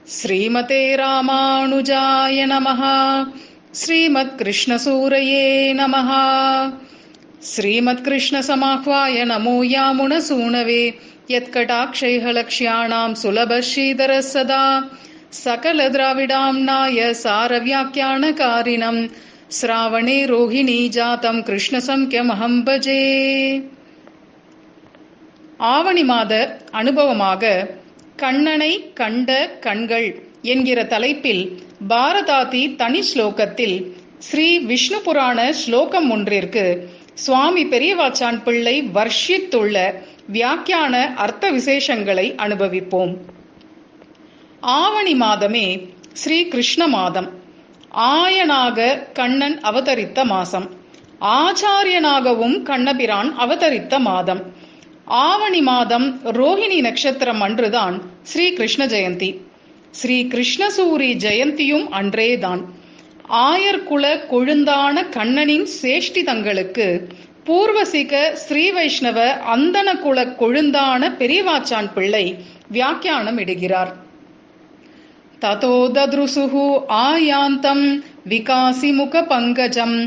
श्रीमते रामानुजाय नमः श्रीमत्कृष्णसूरये नमः श्रीमत्कृष्णसमाह्वाय नमो यामुनसूनवे यत्कटाक्षैहलक्ष्याणां सुलभश्रीधरः सदा सकलद्राविडाम्नाय सारव्याख्यानकारिणम् श्रावणे रोहिणी जातं कृष्णसङ्ख्यमहं भजे ஆவணி மாத அனுபவமாக கண்ணனை கண்ட கண்கள் என்கிற தலைப்பில் பாரதாதி தனி ஸ்லோகத்தில் ஸ்ரீ விஷ்ணு புராண ஸ்லோகம் ஒன்றிற்கு சுவாமி பெரியவாச்சான் பிள்ளை வர்ஷித்துள்ள வியாக்கியான அர்த்த விசேஷங்களை அனுபவிப்போம் ஆவணி மாதமே ஸ்ரீ கிருஷ்ண மாதம் ஆயனாக கண்ணன் அவதரித்த மாசம் ஆச்சாரியனாகவும் கண்ணபிரான் அவதரித்த மாதம் ஆவணி மாதம் ரோஹிணி நட்சத்திரம் அன்றுதான் ஸ்ரீ கிருஷ்ண ஜெயந்தி ஸ்ரீ கிருஷ்ணசூரி ஜெயந்தியும் அன்றேதான் ஆயர்குல கொழுந்தான கண்ணனின் சேஷ்டிதங்களுக்கு பூர்வசிக ஸ்ரீ வைஷ்ணவ அந்தன குல கொழுந்தான பெரியவாச்சான் பிள்ளை வியாக்கியானம் இடுகிறார் ततो ददृशुः आयान्तम् विकासिमुखपङ्कजम्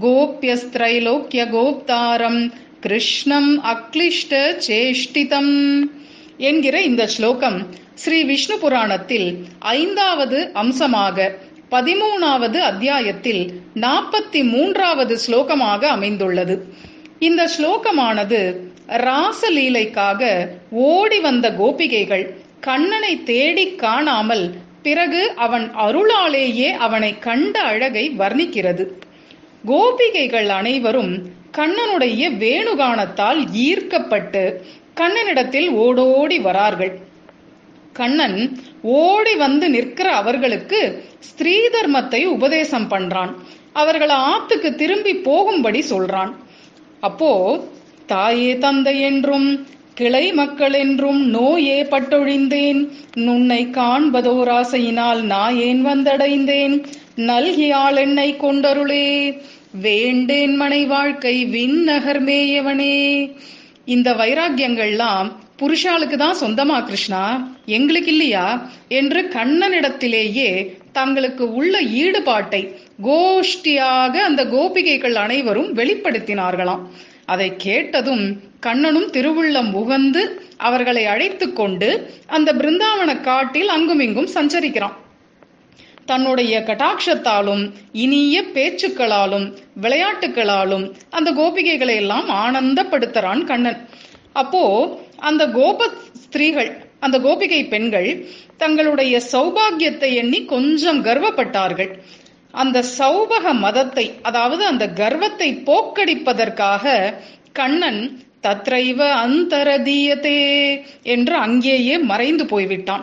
गोप्यस्त्रैलोक्यगोप्तारम् கிருஷ்ணம் அக்லிஷ்ட சேஷ்டிதம் என்கிற இந்த ஸ்லோகம் ஸ்ரீ விஷ்ணு புராணத்தில் ஐந்தாவது அம்சமாக பதிமூணாவது அத்தியாயத்தில் நாற்பத்தி மூன்றாவது ஸ்லோகமாக அமைந்துள்ளது இந்த ஸ்லோகமானது ராசலீலைக்காக ஓடி வந்த கோபிகைகள் கண்ணனை தேடி காணாமல் பிறகு அவன் அருளாலேயே அவனை கண்ட அழகை வர்ணிக்கிறது கோபிகைகள் அனைவரும் கண்ணனுடைய வேணுகானத்தால் ஈர்க்கப்பட்டு கண்ணனிடத்தில் ஓடோடி வரார்கள் கண்ணன் ஓடி வந்து நிற்கிற அவர்களுக்கு ஸ்திரீ தர்மத்தை உபதேசம் பண்றான் அவர்களை ஆத்துக்கு திரும்பி போகும்படி சொல்றான் அப்போ தாயே தந்தை என்றும் கிளை மக்கள் என்றும் நோயே பட்டொழிந்தேன் நுன்னை காண்பதோராசையினால் நான் ஏன் வந்தடைந்தேன் நல்கியாள் என்னை கொண்டருளே வேண்டேன் மனை வாழ்க்கை விண்ணகர் மேயவனே இந்த வைராக்கியங்கள்லாம் புருஷாளுக்கு தான் சொந்தமா கிருஷ்ணா எங்களுக்கு இல்லையா என்று கண்ணனிடத்திலேயே தங்களுக்கு உள்ள ஈடுபாட்டை கோஷ்டியாக அந்த கோபிகைகள் அனைவரும் வெளிப்படுத்தினார்களாம் அதை கேட்டதும் கண்ணனும் திருவுள்ளம் உகந்து அவர்களை அழைத்து கொண்டு அந்த பிருந்தாவன காட்டில் அங்குமிங்கும் சஞ்சரிக்கிறான் தன்னுடைய கட்டாட்சத்தாலும் இனிய பேச்சுக்களாலும் விளையாட்டுகளாலும் அந்த கோபிகைகளை எல்லாம் ஆனந்தப்படுத்துறான் கண்ணன் அப்போ அந்த கோப ஸ்திரீகள் அந்த கோபிகை பெண்கள் தங்களுடைய சௌபாகியத்தை எண்ணி கொஞ்சம் கர்வப்பட்டார்கள் அந்த சௌபக மதத்தை அதாவது அந்த கர்வத்தை போக்கடிப்பதற்காக கண்ணன் தத்ரைவ அந்தரதீயத்தே என்று அங்கேயே மறைந்து போய்விட்டான்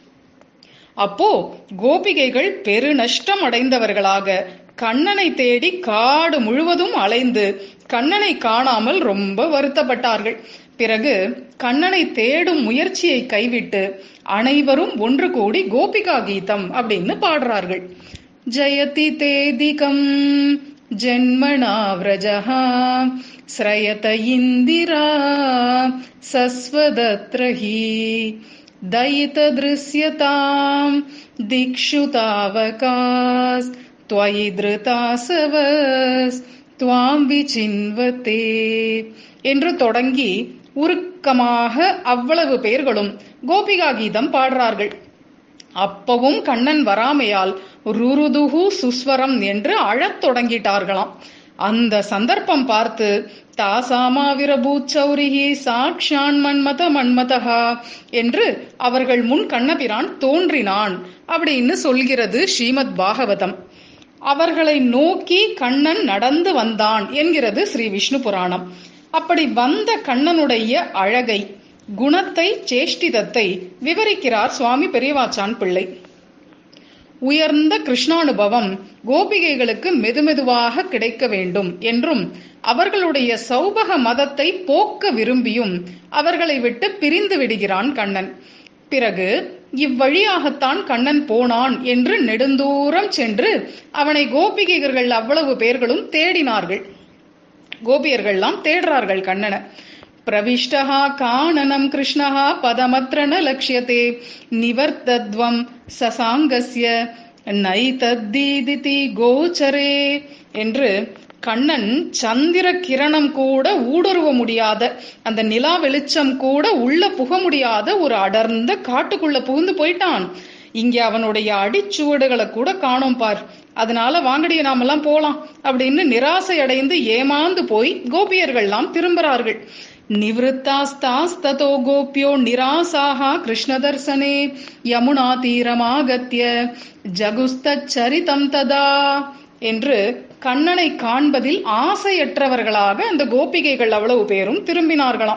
அப்போ கோபிகைகள் பெரு நஷ்டம் அடைந்தவர்களாக கண்ணனை தேடி காடு முழுவதும் அலைந்து கண்ணனை காணாமல் ரொம்ப வருத்தப்பட்டார்கள் பிறகு கண்ணனை தேடும் முயற்சியை கைவிட்டு அனைவரும் ஒன்று கூடி கோபிகா கீதம் அப்படின்னு பாடுறார்கள் ஜெயதி தேதிகம் ஜென்மனா விரஜா ஸ்ரயத இந்திரா சஸ்வதத்ரஹி दयितदृश्यताम् दिक्षु तावकास् त्वयि धृतासवस् துவாம் விசின்வத்தே என்று தொடங்கி உருக்கமாக அவ்வளவு பேர்களும் கோபிகா கீதம் பாடுறார்கள் அப்பவும் கண்ணன் வராமையால் ருருதுகு சுஸ்வரம் என்று அழத் தொடங்கிட்டார்களாம் அந்த சந்தர்ப்பம் பார்த்து தாசாமாவிரபூச்சௌரிகி சாக்ஷான் மன்மத மன்மதகா என்று அவர்கள் முன் கண்ணபிரான் தோன்றினான் அப்படின்னு சொல்கிறது ஸ்ரீமத் பாகவதம் அவர்களை நோக்கி கண்ணன் நடந்து வந்தான் என்கிறது ஸ்ரீ விஷ்ணு புராணம் அப்படி வந்த கண்ணனுடைய அழகை குணத்தை சேஷ்டிதத்தை விவரிக்கிறார் சுவாமி பெரியவாச்சான் பிள்ளை உயர்ந்த கிருஷ்ணானுபவம் கோபிகைகளுக்கு மெதுமெதுவாக கிடைக்க வேண்டும் என்றும் அவர்களுடைய சௌபக மதத்தை போக்க விரும்பியும் அவர்களை விட்டு பிரிந்து விடுகிறான் கண்ணன் பிறகு இவ்வழியாகத்தான் கண்ணன் போனான் என்று நெடுந்தூரம் சென்று அவனை கோபிகைகள் அவ்வளவு பேர்களும் தேடினார்கள் கோபியர்கள்லாம் தேடுறார்கள் கண்ணனை प्रविष्टः काननं कृष्णः पदमत्र न लक्ष्यते निवर्तद्वं ससाङ्गस्य நைதத்தீதிதி கோச்சரே என்று கண்ணன் சந்திர கிரணம் கூட ஊடுருவ முடியாத அந்த நிலா வெளிச்சம் கூட உள்ள புக முடியாத ஒரு அடர்ந்த காட்டுக்குள்ள புகுந்து போயிட்டான் இங்க அவனுடைய அடிச்சுவடுகளை கூட காணோம் பார் அதனால வாங்கடிய நாமெல்லாம் போலாம் அப்படின்னு நிராசை அடைந்து ஏமாந்து போய் கோபியர்கள்லாம் திரும்புறார்கள் நிவத்தாஸ்தாஸ்தோ கோபியோ நிராசாக கிருஷ்ணதர்சனே யமுனா தீரமாகத்திய ஜகுஸ்தச்சரிதம் ததா என்று கண்ணனை காண்பதில் ஆசையற்றவர்களாக அந்த கோபிகைகள் அவ்வளவு பேரும் திரும்பினார்களாம்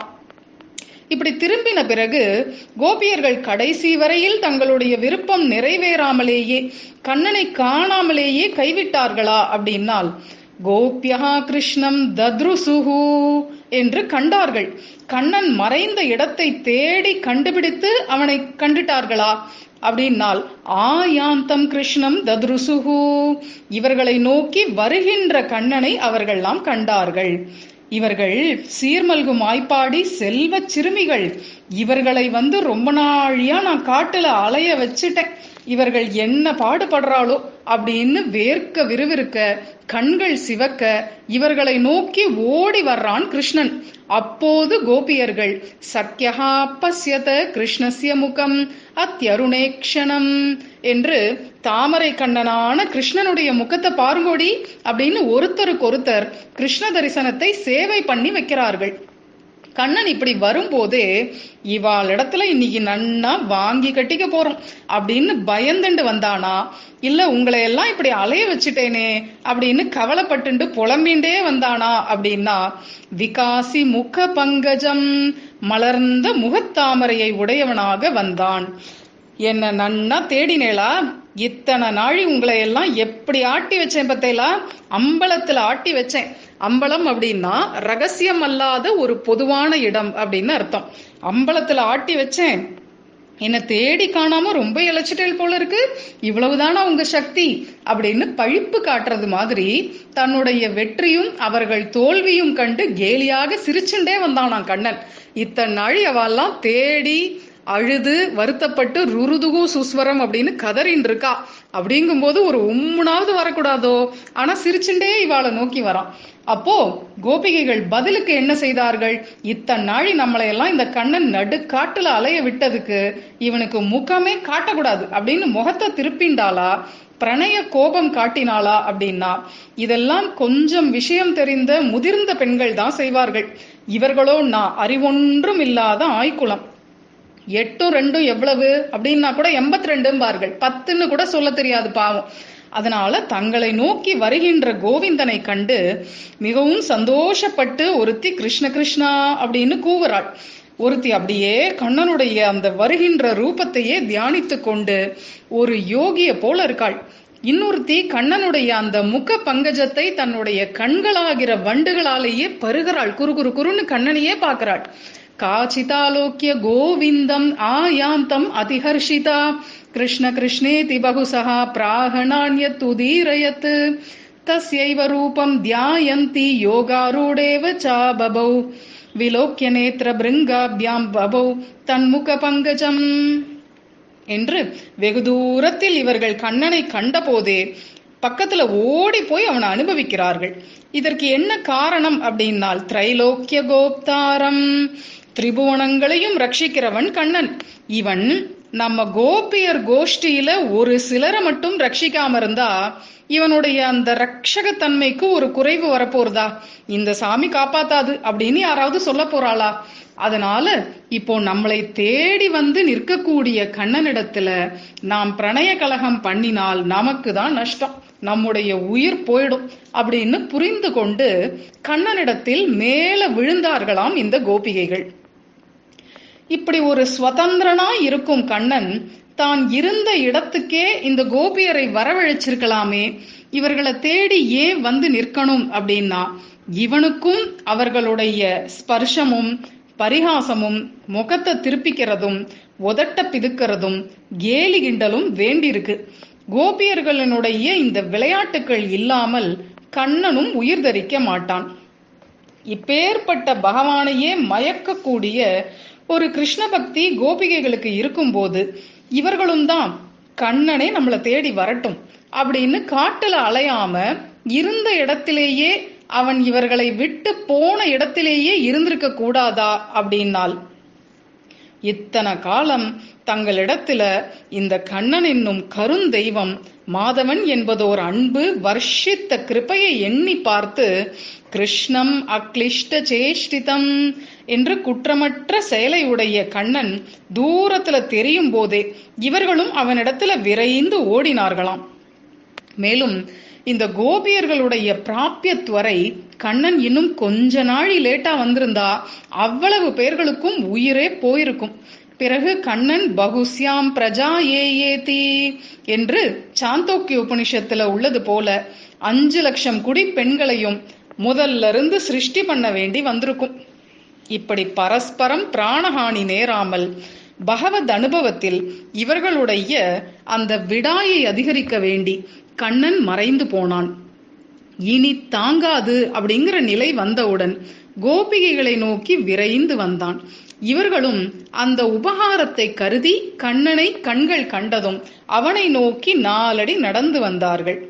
இப்படி திரும்பின பிறகு கோபியர்கள் கடைசி வரையில் தங்களுடைய விருப்பம் நிறைவேறாமலேயே கண்ணனை காணாமலேயே கைவிட்டார்களா அப்படின்னால் கோபியா கிருஷ்ணம் தத்ருசுஹு என்று கண்டார்கள் கண்ணன் மறைந்த இடத்தை தேடி கண்டுபிடித்து அவனை கண்டுட்டார்களா அப்படின்னால் ஆயாந்தம் கிருஷ்ணம் தத்ருசுஹு இவர்களை நோக்கி வருகின்ற கண்ணனை அவர்கள்லாம் கண்டார்கள் இவர்கள் சீர்மல்கு மாய்ப்பாடி செல்வ சிறுமிகள் இவர்களை வந்து ரொம்ப நாழியா நான் காட்டுல அலைய வச்சுட்டேன் இவர்கள் என்ன பாடுபடுறாளோ அப்படின்னு வேர்க்க விறுவிறுக்க கண்கள் சிவக்க இவர்களை நோக்கி ஓடி வர்றான் கிருஷ்ணன் அப்போது கோபியர்கள் சக்கியகா பசியத கிருஷ்ணசிய முகம் அத்தியருணேக்ஷணம் என்று தாமரை கண்ணனான கிருஷ்ணனுடைய முகத்தை பாருங்கோடி அப்படின்னு ஒருத்தருக்கு ஒருத்தர் கிருஷ்ண தரிசனத்தை சேவை பண்ணி வைக்கிறார்கள் கண்ணன் இப்படி வரும்போதே இவாள் இடத்துல இன்னைக்கு நன்னா வாங்கி கட்டிக்க போறோம் அப்படின்னு பயந்துண்டு வந்தானா இல்ல உங்களை எல்லாம் இப்படி அலைய வச்சுட்டேனே அப்படின்னு கவலைப்பட்டுண்டு புலம்பிண்டே வந்தானா அப்படின்னா விகாசி முக பங்கஜம் மலர்ந்த முகத்தாமரையை உடையவனாக வந்தான் என்ன நன்னா தேடினேளா இத்தனை நாழி உங்களை எல்லாம் எப்படி ஆட்டி வச்சேன் பத்தேலா அம்பலத்துல ஆட்டி வச்சேன் அம்பலம் அப்படின்னா ரகசியம் அல்லாத ஒரு பொதுவான இடம் அப்படின்னு அர்த்தம் அம்பலத்துல ஆட்டி வச்சேன் என்ன தேடி காணாம ரொம்ப இழைச்சிட்டேல் போல இருக்கு இவ்வளவுதானா உங்க சக்தி அப்படின்னு பழிப்பு காட்டுறது மாதிரி தன்னுடைய வெற்றியும் அவர்கள் தோல்வியும் கண்டு கேலியாக சிரிச்சுண்டே வந்தானாம் கண்ணன் இத்தனை நாழி அவெல்லாம் தேடி அழுது வருத்தப்பட்டு ருருதுகு சுஸ்வரம் அப்படின்னு கதறின் இருக்கா அப்படிங்கும்போது ஒரு உம்முனாவது வரக்கூடாதோ ஆனா சிரிச்சுண்டே இவாளை நோக்கி வரான் அப்போ கோபிகைகள் பதிலுக்கு என்ன செய்தார்கள் இத்தனை நாழி நம்மளை எல்லாம் இந்த கண்ணன் நடுக்காட்டுல அலைய விட்டதுக்கு இவனுக்கு முகமே காட்டக்கூடாது அப்படின்னு முகத்தை திருப்பிண்டாளா பிரணய கோபம் காட்டினாளா அப்படின்னா இதெல்லாம் கொஞ்சம் விஷயம் தெரிந்த முதிர்ந்த பெண்கள் தான் செய்வார்கள் இவர்களோ நான் அறிவொன்றும் இல்லாத ஆய்குலம் எட்டும் ரெண்டும் எவ்வளவு அப்படின்னா கூட எண்பத்தி ரெண்டும்பார்கள் பத்துன்னு கூட சொல்ல தெரியாது பாவம் அதனால தங்களை நோக்கி வருகின்ற கோவிந்தனை கண்டு மிகவும் சந்தோஷப்பட்டு ஒருத்தி கிருஷ்ண கிருஷ்ணா அப்படின்னு கூவுறாள் ஒருத்தி அப்படியே கண்ணனுடைய அந்த வருகின்ற ரூபத்தையே தியானித்து கொண்டு ஒரு யோகிய போல இருக்காள் இன்னொருத்தி கண்ணனுடைய அந்த முக பங்கஜத்தை தன்னுடைய கண்களாகிற வண்டுகளாலேயே பருகிறாள் குறு குறு குறுன்னு கண்ணனையே பார்க்கிறாள் காச்சிதாலோக்கிய கோவிந்தம் ஆயாந்தம் அதிஹர்ஷிதா கிருஷ்ண கிருஷ்ணேதி பகுசः प्राहणान्यतुदीरयत् तस्यैव रूपं ध्यायन्ति योगारूढेव चाबभौ விலோக்கிய நேத்திர பிருங்காபியாம் பபௌ தன்முக பங்கஜம் என்று வெகு தூரத்தில் இவர்கள் கண்ணனை கண்டபோதே பக்கத்துல ஓடி போய் அவனை அனுபவிக்கிறார்கள் இதற்கு என்ன காரணம் அப்படின்னால் திரைலோக்கிய கோப்தாரம் திரிபுவனங்களையும் ரட்சிக்கிறவன் கண்ணன் இவன் நம்ம கோபியர் கோஷ்டியில ஒரு சிலரை மட்டும் ரட்சிக்காம இருந்தா இவனுடைய அந்த ரட்சகத்தன்மைக்கு ஒரு குறைவு வரப்போறதா இந்த சாமி காப்பாத்தாது அப்படின்னு யாராவது சொல்ல போறாளா அதனால இப்போ நம்மளை தேடி வந்து நிற்கக்கூடிய கண்ணனிடத்துல நாம் பிரணய கலகம் பண்ணினால் நமக்கு தான் நஷ்டம் நம்முடைய உயிர் போயிடும் அப்படின்னு புரிந்து கொண்டு கண்ணனிடத்தில் மேல விழுந்தார்களாம் இந்த கோபிகைகள் இப்படி ஒரு சுதந்திரனா இருக்கும் கண்ணன் தான் இருந்த இடத்துக்கே இந்த கோபியரை வரவழைச்சிருக்கலாமே இவர்களை தேடி ஏன் வந்து நிற்கணும் அப்படின்னா இவனுக்கும் அவர்களுடைய ஸ்பர்ஷமும் பரிகாசமும் முகத்தை திருப்பிக்கிறதும் உதட்ட பிதுக்கிறதும் கேலி கிண்டலும் வேண்டியிருக்கு கோபியர்களினுடைய இந்த விளையாட்டுகள் இல்லாமல் கண்ணனும் உயிர் தரிக்க மாட்டான் இப்பேற்பட்ட பகவானையே மயக்கக்கூடிய ஒரு கிருஷ்ண பக்தி கோபிகைகளுக்கு இருக்கும்போது இவர்களும் தான் கண்ணனே நம்மளை தேடி வரட்டும் அப்படின்னு காட்டுல அலையாம இருந்த இடத்திலேயே அவன் இவர்களை விட்டு போன இடத்திலேயே இருந்திருக்க கூடாதா அப்படின்னால் இத்தனை காலம் தங்களிடத்துல இந்த கண்ணன் என்னும் கருந்தெய்வம் மாதவன் என்பதோர் அன்பு வர்ஷித்த கிருபையை எண்ணி பார்த்து கிருஷ்ணம் அக்லிஷ்ட சேஷ்டிதம் என்று குற்றமற்ற செயலை உடைய கண்ணன் தூரத்துல தெரியும் போதே இவர்களும் அவனிடத்துல விரைந்து ஓடினார்களாம் மேலும் இந்த கோபியர்களுடைய பிராபியத்துவரை கண்ணன் இன்னும் கொஞ்ச நாழி லேட்டா வந்திருந்தா அவ்வளவு பேர்களுக்கும் உயிரே போயிருக்கும் பிறகு கண்ணன் பகுஸ்யாம் பிரஜா ஏ ஏதி என்று சாந்தோக்கிய உபனிஷத்துல உள்ளது போல அஞ்சு லட்சம் குடி பெண்களையும் முதல்ல இருந்து சிருஷ்டி பண்ண வேண்டி வந்திருக்கும் இப்படி பரஸ்பரம் பிராணஹானி நேராமல் பகவத் அனுபவத்தில் இவர்களுடைய அந்த விடாயை அதிகரிக்க வேண்டி கண்ணன் மறைந்து போனான் இனி தாங்காது அப்படிங்கிற நிலை வந்தவுடன் கோபிகைகளை நோக்கி விரைந்து வந்தான் இவர்களும் அந்த உபகாரத்தை கருதி கண்ணனை கண்கள் கண்டதும் அவனை நோக்கி நாலடி நடந்து வந்தார்கள்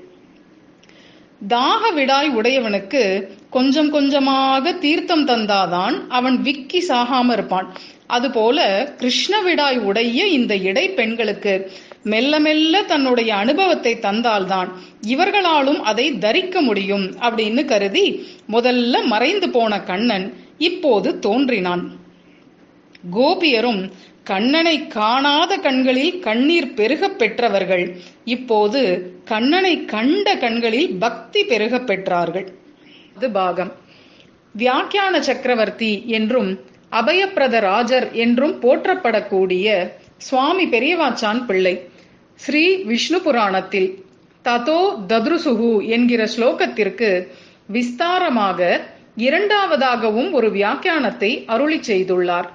தாக விடாய் உடையவனுக்கு கொஞ்சம் கொஞ்சமாக தீர்த்தம் தந்தாதான் அவன் விக்கி சாகாம இருப்பான் அதுபோல கிருஷ்ண விடாய் உடைய இந்த இடை பெண்களுக்கு மெல்ல மெல்ல தன்னுடைய அனுபவத்தை தந்தால்தான் இவர்களாலும் அதை தரிக்க முடியும் அப்படின்னு கருதி முதல்ல மறைந்து போன கண்ணன் இப்போது தோன்றினான் கோபியரும் கண்ணனை காணாத கண்களில் கண்ணீர் பெருக பெற்றவர்கள் இப்போது கண்ணனை கண்ட கண்களில் பக்தி பெருக பெற்றார்கள் அது பாகம் வியாக்கியான சக்கரவர்த்தி என்றும் அபயப்பிரத ராஜர் என்றும் போற்றப்படக்கூடிய சுவாமி பெரியவாச்சான் பிள்ளை ஸ்ரீ விஷ்ணு புராணத்தில் ததோ தத்ருசுகு என்கிற ஸ்லோகத்திற்கு விஸ்தாரமாக இரண்டாவதாகவும் ஒரு வியாக்கியானத்தை அருளி செய்துள்ளார்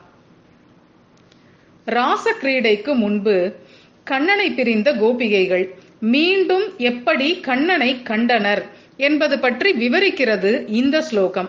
ராச கிரீடைக்கு முன்பு கண்ணனை பிரிந்த கோபிகைகள் மீண்டும் எப்படி கண்ணனை கண்டனர் என்பது பற்றி விவரிக்கிறது இந்த ஸ்லோகம்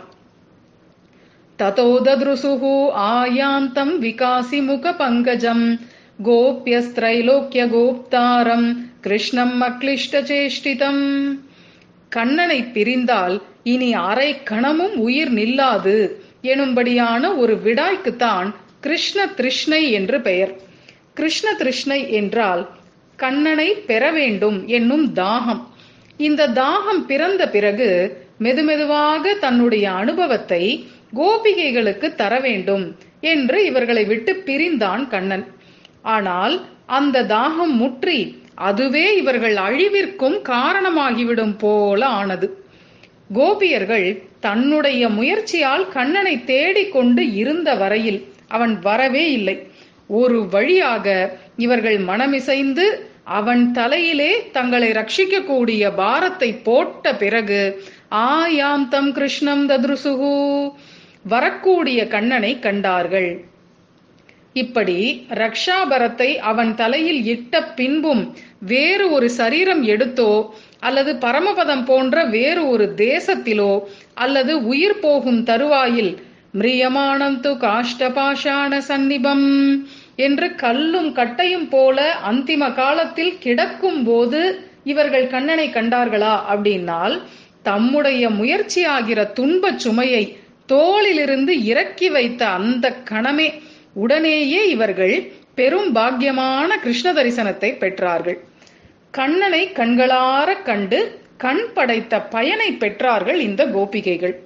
ததோதத்ருசுகு ஆயாந்தம் விகாசி முக பங்கஜம் கோபியஸ்திரைலோக்கிய கோப்தாரம் கிருஷ்ணம் அக்லிஷ்ட சேஷ்டிதம் கண்ணனை பிரிந்தால் இனி அரை கணமும் உயிர் நில்லாது எனும்படியான ஒரு விடாய்க்குத்தான் கிருஷ்ண திருஷ்ணை என்று பெயர் கிருஷ்ண திருஷ்ணை என்றால் கண்ணனை பெற வேண்டும் என்னும் தாகம் இந்த தாகம் பிறந்த பிறகு மெதுமெதுவாக தன்னுடைய அனுபவத்தை கோபிகைகளுக்கு தர வேண்டும் என்று இவர்களை விட்டு பிரிந்தான் கண்ணன் ஆனால் அந்த தாகம் முற்றி அதுவே இவர்கள் அழிவிற்கும் காரணமாகிவிடும் போல ஆனது கோபியர்கள் தன்னுடைய முயற்சியால் கண்ணனை தேடிக்கொண்டு இருந்த வரையில் அவன் வரவே இல்லை ஒரு வழியாக இவர்கள் மனமிசைந்து அவன் தலையிலே தங்களை ரட்சிக்கக்கூடிய பாரத்தை போட்ட பிறகு ஆயாம் தம் கிருஷ்ணம் தத்ருசுகு வரக்கூடிய கண்ணனை கண்டார்கள் இப்படி ரக்ஷாபரத்தை அவன் தலையில் இட்ட பின்பும் வேறு ஒரு சரீரம் எடுத்தோ அல்லது பரமபதம் போன்ற வேறு ஒரு தேசத்திலோ அல்லது உயிர் போகும் தருவாயில் மிரியமானம் து காஷ்டபாஷாண சந்நிபம் என்று கல்லும் கட்டையும் போல அந்திம காலத்தில் கிடக்கும் போது இவர்கள் கண்ணனை கண்டார்களா அப்படின்னால் தம்முடைய முயற்சியாகிற துன்பச் சுமையை தோளிலிருந்து இறக்கி வைத்த அந்த கணமே உடனேயே இவர்கள் பெரும் பாக்கியமான கிருஷ்ண தரிசனத்தை பெற்றார்கள் கண்ணனை கண்களார கண்டு கண் படைத்த பயனை பெற்றார்கள் இந்த கோபிகைகள்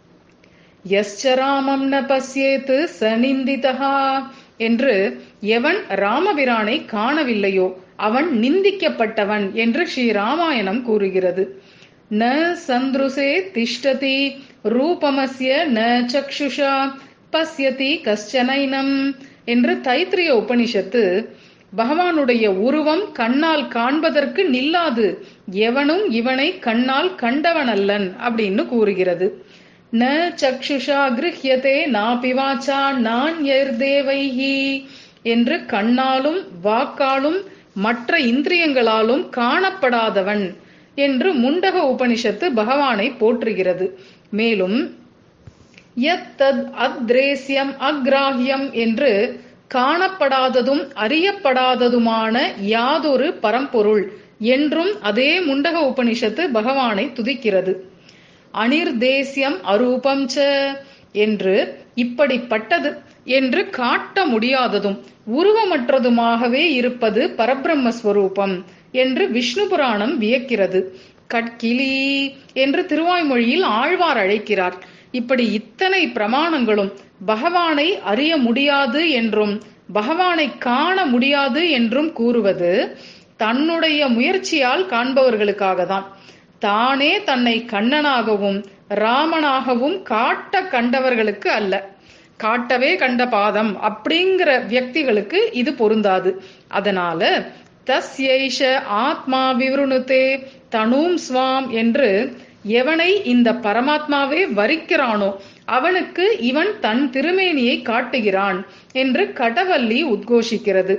எஸ்சராமம் ந பசியேத்து சநிந்திதா என்று எவன் ராமபிரானை காணவில்லையோ அவன் நிந்திக்கப்பட்டவன் என்று ஸ்ரீ ராமாயணம் கூறுகிறது ந சந்துருசே திஷ்டதி ரூபமஸ்ய ந சக்ஷுஷா பஸ்யதி கஷ்டனைனம் என்று தைத்திரிய உபனிஷத்து பகவானுடைய உருவம் கண்ணால் காண்பதற்கு நில்லாது எவனும் இவனை கண்ணால் கண்டவனல்லன் அப்படின்னு கூறுகிறது ந சக்ஷுஷா கிருஹ்யதே நாபிவாச்சா நான் தேவைஹி என்று கண்ணாலும் வாக்காலும் மற்ற இந்திரியங்களாலும் காணப்படாதவன் என்று முண்டக உபனிஷத்து பகவானை போற்றுகிறது மேலும் யத் தத் அத்ரேசியம் அக்ராஹ்யம் என்று காணப்படாததும் அறியப்படாததுமான யாதொரு பரம்பொருள் என்றும் அதே முண்டக உபனிஷத்து பகவானை துதிக்கிறது அனிர்தேசியம் அரூபம் ச என்று இப்படிப்பட்டது என்று காட்ட முடியாததும் உருவமற்றதுமாகவே இருப்பது பரபிரம்மஸ்வரூபம் என்று விஷ்ணு புராணம் வியக்கிறது கட்கிலி என்று திருவாய்மொழியில் ஆழ்வார் அழைக்கிறார் இப்படி இத்தனை பிரமாணங்களும் பகவானை அறிய முடியாது என்றும் பகவானை காண முடியாது என்றும் கூறுவது தன்னுடைய முயற்சியால் காண்பவர்களுக்காக தான் தானே தன்னை கண்ணனாகவும் ராமனாகவும் காட்ட கண்டவர்களுக்கு அல்ல காட்டவே கண்ட பாதம் அப்படிங்கிற வியக்திகளுக்கு இது பொருந்தாது அதனால தஸ்யைஷ ஆத்மா விவருணுதே தனூம் ஸ்வாம் என்று எவனை இந்த பரமாத்மாவே வரிக்கிறானோ அவனுக்கு இவன் தன் திருமேனியை காட்டுகிறான் என்று கடவல்லி உத்கோஷிக்கிறது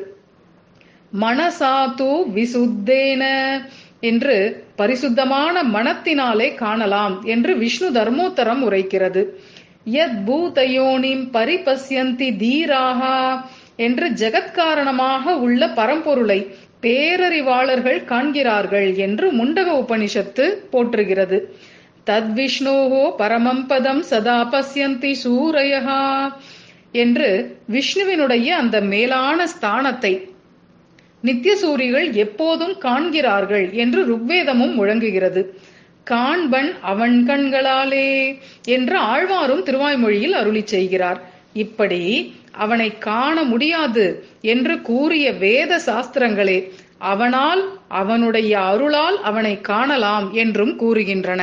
மனசாத்து விசுத்தேன என்று பரிசுத்தமான மனத்தினாலே காணலாம் என்று விஷ்ணு தர்மோத்தரம் உரைக்கிறது யத் பூதயோனிம் பரிபஸ்யந்தி தீராகா என்று ஜெகத்காரணமாக உள்ள பரம்பொருளை பேரறிவாளர்கள் காண்கிறார்கள் என்று முண்டக உபனிஷத்து போற்றுகிறது தத்விஷ்ணோகோ பரமம் பதம் சதா பசியந்தி சூரையகா என்று விஷ்ணுவினுடைய அந்த மேலான ஸ்தானத்தை நித்தியசூரிகள் எப்போதும் காண்கிறார்கள் என்று ருக்வேதமும் முழங்குகிறது காண்பன் அவன் கண்களாலே என்று ஆழ்வாரும் திருவாய்மொழியில் அருளி செய்கிறார் இப்படி அவனை காண முடியாது என்று கூறிய வேத சாஸ்திரங்களே அவனால் அவனுடைய அருளால் அவனை காணலாம் என்றும் கூறுகின்றன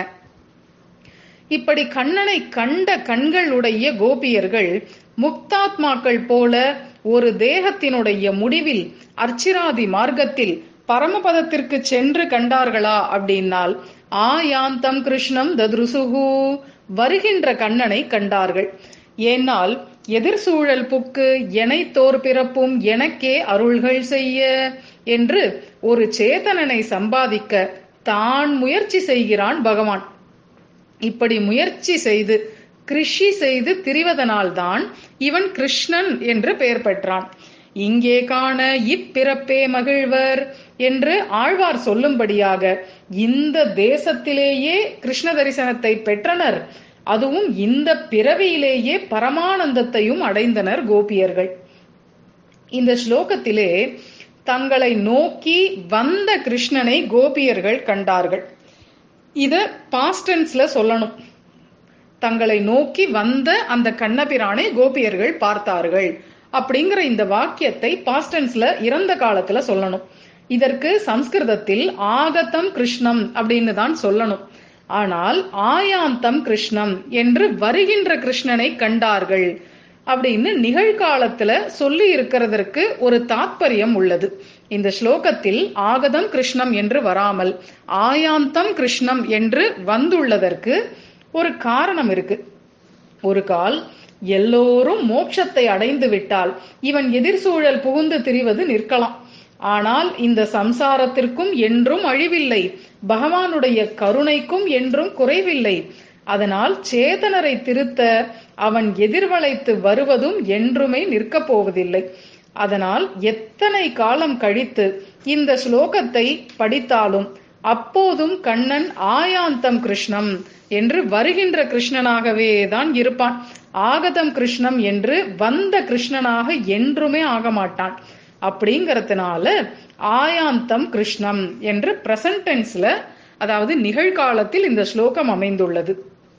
இப்படி கண்ணனை கண்ட கண்களுடைய கோபியர்கள் முக்தாத்மாக்கள் போல ஒரு தேகத்தினுடைய முடிவில் அர்ச்சிராதி மார்க்கத்தில் பரமபதத்திற்கு சென்று கண்டார்களா அப்படின்னால் ஆயாந்தம் கிருஷ்ணம் தத்ருசுகு வருகின்ற கண்ணனை கண்டார்கள் ஏனால் எதிர்சூழல் புக்கு எனைத்தோர் பிறப்பும் எனக்கே அருள்கள் செய்ய என்று ஒரு சேதனனை சம்பாதிக்க தான் முயற்சி செய்கிறான் பகவான் இப்படி முயற்சி செய்து கிருஷி செய்து திரிவதனால்தான் இவன் கிருஷ்ணன் என்று பெயர் பெற்றான் இங்கே காண இப்பிறப்பே மகிழ்வர் என்று ஆழ்வார் சொல்லும்படியாக இந்த தேசத்திலேயே கிருஷ்ண தரிசனத்தை பெற்றனர் அதுவும் இந்த பிறவியிலேயே பரமானந்தத்தையும் அடைந்தனர் கோபியர்கள் இந்த ஸ்லோகத்திலே தங்களை நோக்கி வந்த கிருஷ்ணனை கோபியர்கள் கண்டார்கள் இத பாஸ்டன்ஸ்ல சொல்லணும் தங்களை நோக்கி வந்த அந்த கண்ணபிரானை கோபியர்கள் பார்த்தார்கள் அப்படிங்கிற இந்த வாக்கியத்தை பாஸ்டன்ஸ்ல இறந்த காலத்துல சொல்லணும் இதற்கு சம்ஸ்கிருதத்தில் ஆகத்தம் கிருஷ்ணம் அப்படின்னு தான் சொல்லணும் ஆனால் ஆயாந்தம் கிருஷ்ணம் என்று வருகின்ற கிருஷ்ணனை கண்டார்கள் அப்படின்னு நிகழ்காலத்துல சொல்லி இருக்கிறதற்கு ஒரு தாத்பரியம் உள்ளது இந்த ஸ்லோகத்தில் ஆகதம் கிருஷ்ணம் என்று வராமல் ஆயாந்தம் கிருஷ்ணம் என்று வந்துள்ளதற்கு ஒரு காரணம் இருக்கு ஒரு கால் எல்லோரும் மோட்சத்தை அடைந்து விட்டால் இவன் எதிர்சூழல் புகுந்து திரிவது நிற்கலாம் ஆனால் இந்த சம்சாரத்திற்கும் என்றும் அழிவில்லை பகவானுடைய கருணைக்கும் என்றும் குறைவில்லை அதனால் சேதனரை திருத்த அவன் எதிர்வளைத்து வருவதும் என்றுமே நிற்கப் போவதில்லை அதனால் எத்தனை காலம் கழித்து இந்த ஸ்லோகத்தை படித்தாலும் அப்போதும் கண்ணன் ஆயாந்தம் கிருஷ்ணம் என்று வருகின்ற கிருஷ்ணனாகவே தான் இருப்பான் ஆகதம் கிருஷ்ணம் என்று வந்த கிருஷ்ணனாக என்றுமே ஆக மாட்டான் அப்படிங்கறதுனால ஆயாந்தம் கிருஷ்ணம் என்று பிரசன்டென்ஸ்ல அதாவது நிகழ்காலத்தில் இந்த ஸ்லோகம் அமைந்துள்ளது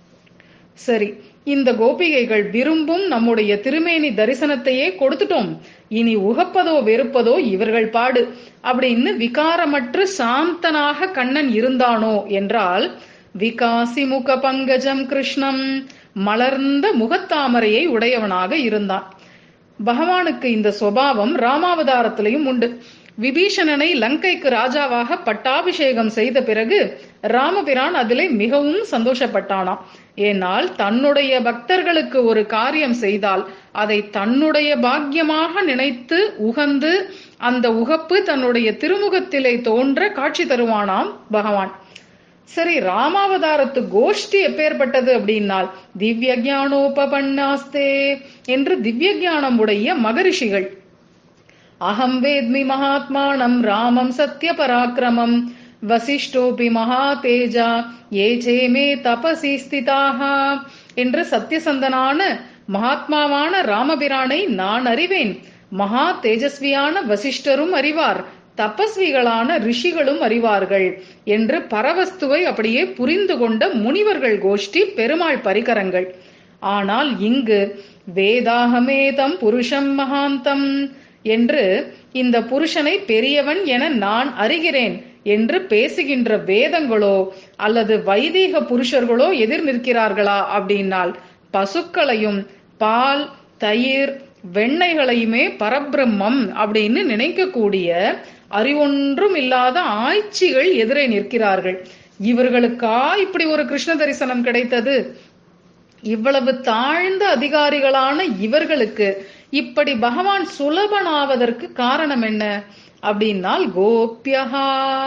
சரி இந்த கோபிகைகள் விரும்பும் நம்முடைய திருமேனி தரிசனத்தையே கொடுத்துட்டோம் இனி உகப்பதோ வெறுப்பதோ இவர்கள் பாடு அப்படின்னு விகாரமற்று சாந்தனாக கண்ணன் இருந்தானோ என்றால் விகாசி முக பங்கஜம் கிருஷ்ணம் மலர்ந்த முகத்தாமரையை உடையவனாக இருந்தான் பகவானுக்கு இந்த சுபாவம் ராமாவதாரத்திலையும் உண்டு விபீஷணனை லங்கைக்கு ராஜாவாக பட்டாபிஷேகம் செய்த பிறகு ராமபிரான் அதிலே மிகவும் சந்தோஷப்பட்டானாம் ஏனால் தன்னுடைய பக்தர்களுக்கு ஒரு காரியம் செய்தால் அதை தன்னுடைய பாக்கியமாக நினைத்து உகந்து அந்த உகப்பு தன்னுடைய திருமுகத்திலே தோன்ற காட்சி தருவானாம் பகவான் சரி ராமாவதாரத்து கோஷ்டி எப்பேற்பட்டது அப்படின்னால் திவ்ய ஞானோபபன்னாஸ்தே என்று திவ்ய ஞானம் உடைய மகரிஷிகள் அகம் வேத்மி மகாத்மானம் ராமம் சத்ய பராக்கிரமம் வசிஷ்டோபி மகா தேஜா ஏ சேமே தபசி ஸ்திதாக என்று சத்தியசந்தனான மகாத்மாவான ராமபிரானை நான் அறிவேன் மகா தேஜஸ்வியான வசிஷ்டரும் அறிவார் தபஸ்விகளான ரிஷிகளும் அறிவார்கள் என்று பரவஸ்துவை அப்படியே புரிந்து கொண்ட முனிவர்கள் கோஷ்டி பெருமாள் பரிகரங்கள் ஆனால் இங்கு வேதாகமேதம் புருஷம் மகாந்தம் என்று இந்த புருஷனை பெரியவன் என நான் அறிகிறேன் என்று பேசுகின்ற வேதங்களோ அல்லது வைதீக புருஷர்களோ எதிர் நிற்கிறார்களா அப்படின்னால் பசுக்களையும் பால் தயிர் வெண்ணெய்களையுமே பரபிரம்மம் அப்படின்னு நினைக்கக்கூடிய அறிவொன்றும் இல்லாத ஆய்ச்சிகள் எதிரே நிற்கிறார்கள் இவர்களுக்கா இப்படி ஒரு கிருஷ்ண தரிசனம் கிடைத்தது இவ்வளவு தாழ்ந்த அதிகாரிகளான இவர்களுக்கு இப்படி பகவான் சுலபனாவதற்கு காரணம் என்ன அப்படின்னால் கோபியகா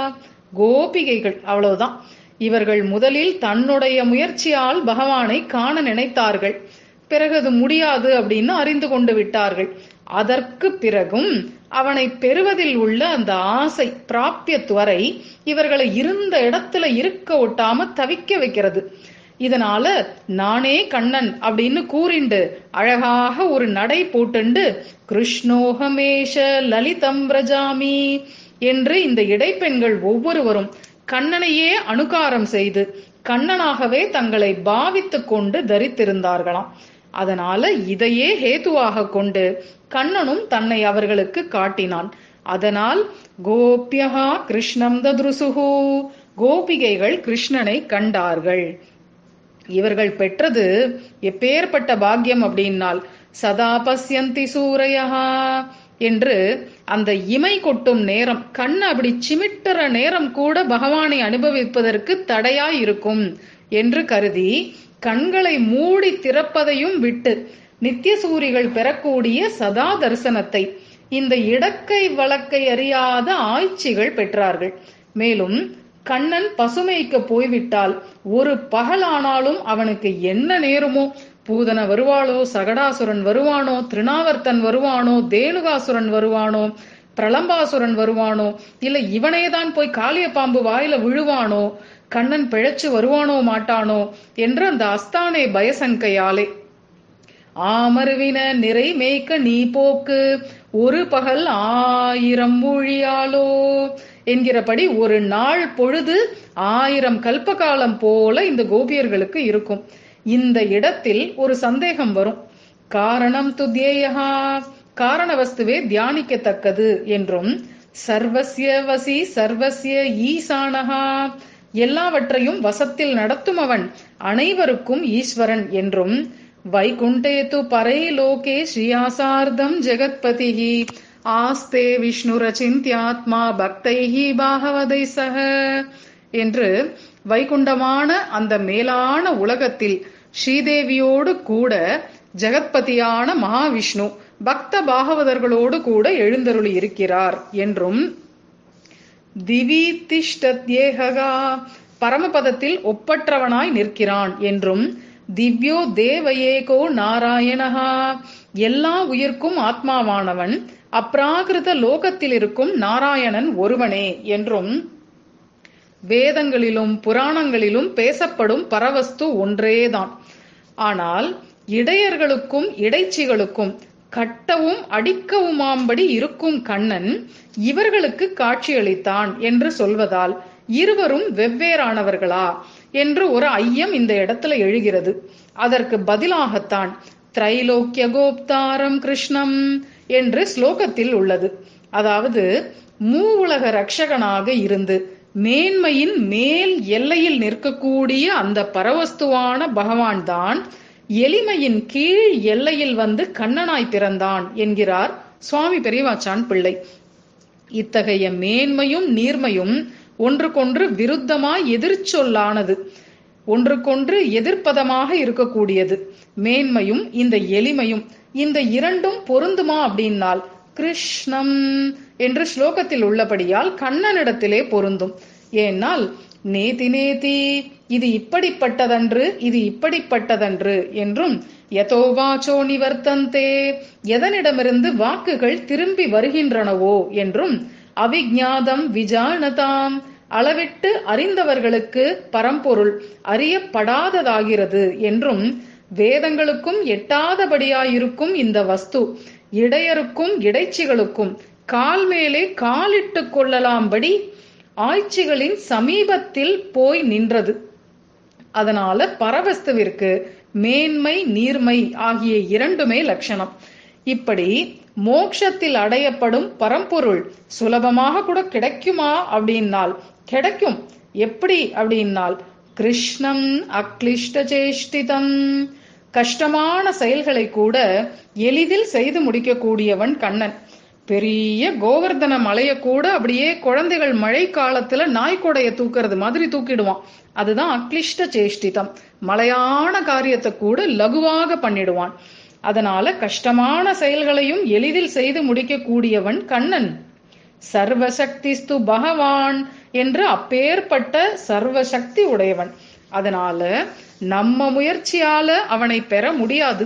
கோபிகைகள் அவ்வளவுதான் இவர்கள் முதலில் தன்னுடைய முயற்சியால் பகவானை காண நினைத்தார்கள் பிறகு அது முடியாது அப்படின்னு அறிந்து கொண்டு விட்டார்கள் அதற்கு பிறகும் அவனை பெறுவதில் உள்ள அந்த ஆசை பிராப்பியத்துவரை இவர்களை இருந்த இடத்துல இருக்க ஒட்டாம தவிக்க வைக்கிறது இதனால நானே கண்ணன் அப்படின்னு கூறிண்டு அழகாக ஒரு நடை போட்டுண்டு கிருஷ்ணோகமேஷ லலிதம் பிரஜாமி என்று இந்த இடைப்பெண்கள் ஒவ்வொருவரும் கண்ணனையே அனுகாரம் செய்து கண்ணனாகவே தங்களை பாவித்துக் கொண்டு தரித்திருந்தார்களாம் அதனால இதையே ஹேதுவாக கொண்டு கண்ணனும் தன்னை அவர்களுக்கு காட்டினான் அதனால் கோபியகா கிருஷ்ணம் தத்ருசுகு கோபிகைகள் கிருஷ்ணனை கண்டார்கள் இவர்கள் பெற்றது எப்பேற்பட்ட பாக்கியம் அப்படின்னால் சதா பசியந்தி சூரையா என்று அந்த இமை கொட்டும் நேரம் கண் அப்படி சிமிட்டுற நேரம் கூட பகவானை அனுபவிப்பதற்கு தடையாய் இருக்கும் என்று கருதி கண்களை மூடி திறப்பதையும் விட்டு நித்திய சூரிகள் பெறக்கூடிய சதா தரிசனத்தை இந்த இடக்கை வழக்கை அறியாத ஆய்ச்சிகள் பெற்றார்கள் மேலும் கண்ணன் பசுமைக்கு போய்விட்டால் ஒரு பகலானாலும் அவனுக்கு என்ன நேருமோ பூதன வருவாளோ சகடாசுரன் வருவானோ திருநாவர்த்தன் வருவானோ தேனுகாசுரன் வருவானோ பிரளம்பாசுரன் வருவானோ இல்ல இவனேதான் போய் காளிய பாம்பு வாயில விழுவானோ கண்ணன் பிழைச்சு வருவானோ மாட்டானோ என்று அந்த அஸ்தானே பயசங்கையாலே ஆமருவின நிறை மேய்க்க நீ போக்கு ஒரு பகல் ஆயிரம் மூழியாலோ என்கிறபடி ஒரு நாள் பொழுது ஆயிரம் கல்பகாலம் போல இந்த கோபியர்களுக்கு இருக்கும் இந்த இடத்தில் ஒரு சந்தேகம் வரும் காரணம் துத்யேயா காரண வஸ்துவே தியானிக்கத்தக்கது என்றும் சர்வசிய வசி சர்வசிய ஈசானஹா எல்லாவற்றையும் வசத்தில் நடத்தும் அவன் அனைவருக்கும் ஈஸ்வரன் என்றும் வைகுண்டே து பரை லோகே ஸ்ரீயாசார்த்தம் ஜெகத்பதிஹி ஆஸ்தே விஷ்ணு ரச்சிந்தியாத்மா பக்தைஹி பாகவதை சக என்று வைகுண்டமான அந்த மேலான உலகத்தில் ஸ்ரீதேவியோடு கூட ஜெகத்பதியான மகாவிஷ்ணு பக்த பாகவதர்களோடு கூட எழுந்தருளி இருக்கிறார் என்றும் திவி திஷ்டத்யேகா பரமபதத்தில் ஒப்பற்றவனாய் நிற்கிறான் என்றும் திவ்யோ தேவயேகோ நாராயணஹா எல்லா உயிர்க்கும் ஆத்மாவானவன் அப்ராகிருத லோகத்தில் இருக்கும் நாராயணன் ஒருவனே என்றும் வேதங்களிலும் புராணங்களிலும் பேசப்படும் பரவஸ்து ஒன்றேதான் ஆனால் இடையர்களுக்கும் இடைச்சிகளுக்கும் கட்டவும் அடிக்கவுமாம்படி இருக்கும் கண்ணன் இவர்களுக்கு காட்சியளித்தான் என்று சொல்வதால் இருவரும் வெவ்வேறானவர்களா என்று ஒரு ஐயம் இந்த இடத்துல எழுகிறது அதற்கு பதிலாகத்தான் திரைலோக்கிய கோப்தாரம் கிருஷ்ணம் என்று ஸ்லோகத்தில் உள்ளது அதாவது மூவுலக ரட்சகனாக இருந்து மேன்மையின் மேல் எல்லையில் நிற்கக்கூடிய அந்த பரவஸ்துவான பகவான் தான் எளிமையின் கீழ் எல்லையில் வந்து கண்ணனாய் பிறந்தான் என்கிறார் சுவாமி பெரியவாச்சான் பிள்ளை இத்தகைய மேன்மையும் நீர்மையும் ஒன்றுக்கொன்று விருத்தமாய் எதிர்ச்சொல்லானது ஒன்றுக்கொன்று எதிர்ப்பதமாக இருக்கக்கூடியது மேன்மையும் இந்த எளிமையும் இந்த இரண்டும் பொருந்துமா அப்படின்னால் கிருஷ்ணம் என்று ஸ்லோகத்தில் உள்ளபடியால் கண்ணனிடத்திலே பொருந்தும் ஏனால் நேதி நேதி இது இப்படிப்பட்டதன்று இது இப்படிப்பட்டதன்று என்றும் யதோவாச்சோ நிவர்த்தந்தே எதனிடமிருந்து வாக்குகள் திரும்பி வருகின்றனவோ என்றும் அவிஜாதம் விஜானதாம் அளவிட்டு அறிந்தவர்களுக்கு பரம்பொருள் அறியப்படாததாகிறது என்றும் வேதங்களுக்கும் எட்டாதபடியாயிருக்கும் இந்த வஸ்து இடையருக்கும் இடைச்சிகளுக்கும் கால் மேலே காலிட்டு கொள்ளலாம்படி ஆய்ச்சிகளின் சமீபத்தில் போய் நின்றது அதனால பரவஸ்துவிற்கு மேன்மை நீர்மை ஆகிய இரண்டுமே லட்சணம் இப்படி மோட்சத்தில் அடையப்படும் பரம்பொருள் சுலபமாக கூட கிடைக்குமா அப்படின்னால் கிடைக்கும் எப்படி அப்படின்னால் கிருஷ்ணம் அக்லிஷ்ட சேஷ்டிதம் கஷ்டமான செயல்களை கூட எளிதில் செய்து முடிக்கக்கூடியவன் கண்ணன் பெரிய கோவர்தன மலைய கூட அப்படியே குழந்தைகள் மழை காலத்துல நாய்க்கொடைய தூக்குறது மாதிரி தூக்கிடுவான் அதுதான் அக்லிஷ்ட சேஷ்டிதம் மலையான காரியத்தை கூட லகுவாக பண்ணிடுவான் அதனால கஷ்டமான செயல்களையும் எளிதில் செய்து முடிக்கக்கூடியவன் கண்ணன் சர்வசக்திஸ்து பகவான் என்று அப்பேற்பட்ட சர்வசக்தி உடையவன் அதனால நம்ம முயற்சியால அவனை பெற முடியாது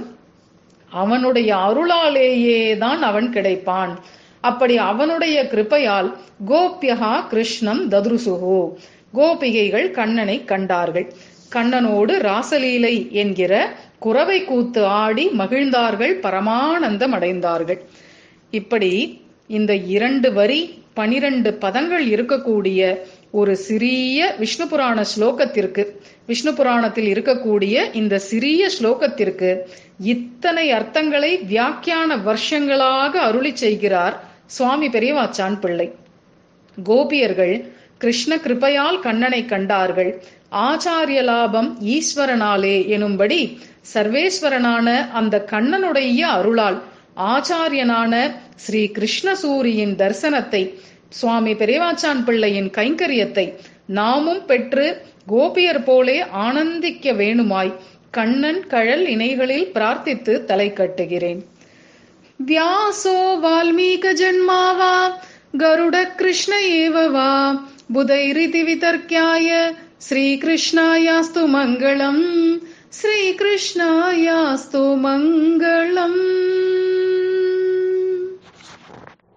அவனுடைய அருளாலேயே தான் அவன் கிடைப்பான் அப்படி அவனுடைய கிருப்பையால் கோப்யகா கிருஷ்ணம் ததுருசுகோ கோபிகைகள் கண்ணனை கண்டார்கள் கண்ணனோடு ராசலீலை என்கிற குறவை கூத்து ஆடி மகிழ்ந்தார்கள் பரமானந்தம் அடைந்தார்கள் இப்படி இந்த இரண்டு வரி பனிரெண்டு பதங்கள் இருக்கக்கூடிய ஒரு சிறிய விஷ்ணு புராண ஸ்லோகத்திற்கு விஷ்ணு புராணத்தில் இருக்கக்கூடிய இந்த சிறிய ஸ்லோகத்திற்கு இத்தனை அர்த்தங்களை வியாக்கியான வருஷங்களாக அருளி செய்கிறார் சுவாமி பெரியவாச்சான் பிள்ளை கோபியர்கள் கிருஷ்ண கிருபையால் கண்ணனை கண்டார்கள் ஆச்சாரிய லாபம் ஈஸ்வரனாலே எனும்படி சர்வேஸ்வரனான அந்த கண்ணனுடைய அருளால் ஆச்சாரியனான ஸ்ரீ கிருஷ்ணசூரியின் தரிசனத்தை சுவாமி பெரியவாச்சான் பிள்ளையின் கைங்கரியத்தை நாமும் பெற்று கோபியர் போலே ஆனந்திக்க வேணுமாய் கண்ணன் கழல் இணைகளில் பிரார்த்தித்து தலை கட்டுகிறேன் வியாசோ வால்மீக ஜன்மாவா கருட கிருஷ்ண ஏவவா புதைரிதி விதர்க்கியாய ஸ்ரீகிருஷ்ணாயாஸ்து மங்களம் ஸ்ரீகிருஷ்ணாயாஸ்து மங்களம்